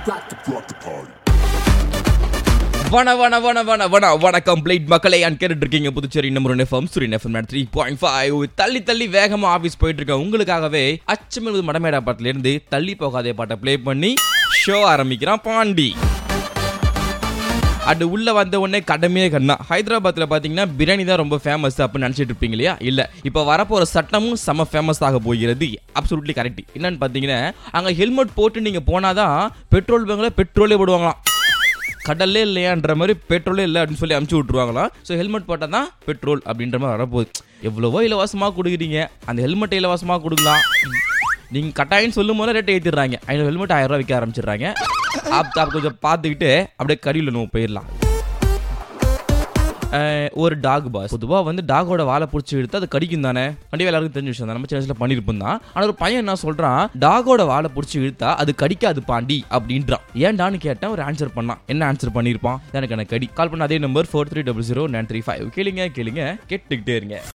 வண வண வண வண வண வணக்கம் பிளேட் மக்களே அண்ட் கேட்டுட்டு இருக்கீங்க Puducherry number FM Suryan FM three point five தள்ளி தள்ளி வேகமா ஆஃபீஸ் போயிட்டு இருக்க உங்களுக்காகவே அச்சமிழ் மடமேடா பாட்டுல இருந்து தள்ளி போகாதே பாட்டை ப்ளே பண்ணி ஷோ ஆரம்பிக்கிறான் பாண்டி அது உள்ள வந்த உடனே கடமையே கண்ணா ஹைதராபாத்ல பாத்தீங்கன்னா பிரியாணி தான் ரொம்ப ஃபேமஸ் அப்படின்னு நினைச்சிட்டு இருப்பீங்க இல்லையா இல்ல இப்போ வரப்போற சட்டமும் செம ஃபேமஸ் ஆக போகிறது அப்சல்யூட்லி கரெக்ட் என்னன்னு பாத்தீங்கன்னா அங்க ஹெல்மெட் போட்டு நீங்க போனாதான் பெட்ரோல் பங்க்ல பெட்ரோலே போடுவாங்களாம் கடல்லே இல்லையான்ற மாதிரி பெட்ரோலே இல்லை அப்படின்னு சொல்லி அமுச்சு விட்ருவாங்களாம் ஸோ ஹெல்மெட் போட்டால் தான் பெட்ரோல் அப்படின்ற மாதிரி வரப்போகுது எவ்வளவோ இலவசமாக கொடுக்குறீங்க அந்த ஹெல்மெட்டை இலவசமாக கொடுக்கலாம் நீங்கள் கட்டாயம் சொல்லும் போது ரேட்டை ஏற்றிடுறாங்க ஐநூறு ஹெல்மெட் ஆயிரம் ரூபா விற்க ஆரம்பிச்சிடுறாங்க அப்போ அப்போ கொஞ்சம் பார்த்துக்கிட்டு அப்படியே கறியில் நம்ம போயிடலாம் அஹ், ஒரு டாக் பாஸ் பொதுவாக வந்து டாகோட வாழை பிடிச்சி எடுத்து அது கடிக்கும் தானே கண்டிப்பாக எல்லாருக்கும் தெரிஞ்ச விஷயம் தான் நம்ம சின்ன வயசுல பண்ணியிருப்போம் தான் ஆனால் ஒரு பையன் என்ன சொல்றான் டாகோட வாழை பிடிச்சி இழுத்தா அது கடிக்காது பாண்டி அப்படின்றான் ஏன்டான்னு கேட்டேன் ஒரு ஆன்சர் பண்ணான் என்ன ஆன்சர் பண்ணியிருப்பான் எனக்கு எனக்கு கடி கால் பண்ண அதே number four three double zero nine three five கேளுங்க கேளுங்க கேட்டுக்கிட்டே இருங்க